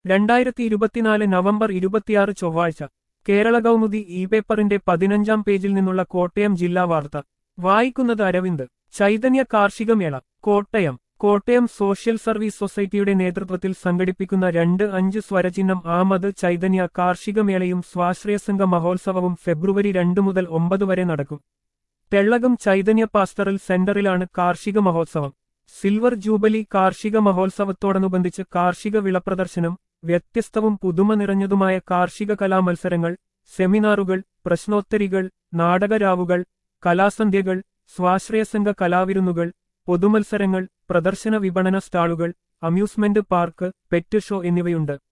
രണ്ടായിരത്തി ഇരുപത്തിനാല് നവംബർ ഇരുപത്തിയാറ് ചൊവ്വാഴ്ച കേരള കൗമുദി ഇ പേപ്പറിന്റെ പതിനഞ്ചാം പേജിൽ നിന്നുള്ള കോട്ടയം ജില്ലാ വാർത്ത വായിക്കുന്നത് അരവിന്ദ് ചൈതന്യ കാർഷിക മേള കോട്ടയം കോട്ടയം സോഷ്യൽ സർവീസ് സൊസൈറ്റിയുടെ നേതൃത്വത്തിൽ സംഘടിപ്പിക്കുന്ന രണ്ട് അഞ്ച് സ്വരചിഹ്നം ആമത് ചൈതന്യ കാർഷിക മേളയും സ്വാശ്രയസംഘ മഹോത്സവവും ഫെബ്രുവരി രണ്ട് മുതൽ ഒമ്പത് വരെ നടക്കും തെള്ളകം ചൈതന്യ പാസ്റ്ററൽ സെന്ററിലാണ് കാർഷിക മഹോത്സവം സിൽവർ ജൂബലി കാർഷിക മഹോത്സവത്തോടനുബന്ധിച്ച് കാർഷിക വിളപ്രദർശനം വ്യത്യസ്തവും പുതുമ നിറഞ്ഞതുമായ കാർഷിക കലാമത്സരങ്ങൾ സെമിനാറുകൾ പ്രശ്നോത്തരികൾ നാടകരാവുകൾ കലാസന്ധ്യകൾ സ്വാശ്രയസംഘ കലാവിരുന്നുകൾ പൊതുമത്സരങ്ങൾ പ്രദർശന വിപണന സ്റ്റാളുകൾ അമ്യൂസ്മെന്റ് പാർക്ക് പെറ്റ് ഷോ എന്നിവയുണ്ട്